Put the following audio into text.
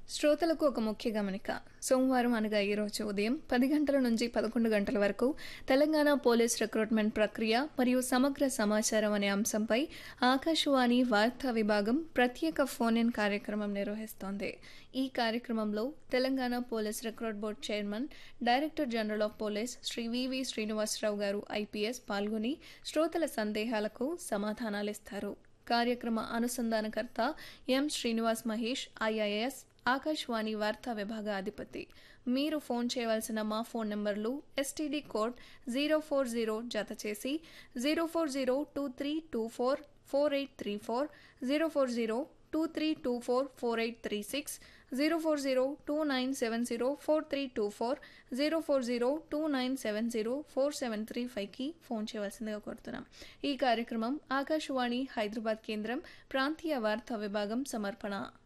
శ్రోతలకు ఒక ముఖ్య గమనిక సోమవారం అనగా ఈరోజు ఉదయం పది గంటల నుంచి పదకొండు గంటల వరకు తెలంగాణ పోలీస్ రిక్రూట్మెంట్ ప్రక్రియ మరియు సమగ్ర సమాచారం అనే అంశంపై ఆకాశవాణి వార్తా విభాగం ప్రత్యేక ఫోన్ ఇన్ కార్యక్రమం నిర్వహిస్తోంది ఈ కార్యక్రమంలో Telangana police recruit board chairman director general of police Shri VV Srinivasa Rao garu IPS పాల్గొని శ్రోతల సందేహాలకు సమాధానాలిస్తారు కార్యక్రమ అనుసంధానకర్త ఎం శ్రీనివాస్ మహేష్ ఐఐఎస్ ఆకాశవాణి వార్తా విభాగ అధిపతి మీరు ఫోన్ చేయవలసిన మా ఫోన్ నెంబర్లు STD code zero four zero జత చేసి zero four zero two three two four four eight three four zero four zero two three two four four eight three six zero four zero two nine seven zero four three two four zero four zero two nine seven zero four seven three ఫైవ్కి phone చేయవలసిందిగా కోరుతున్నాం ఈ కార్యక్రమం ఆకాశవాణి హైదరాబాద్ కేంద్రం ప్రాంతీయ వార్తా విభాగం సమర్పణ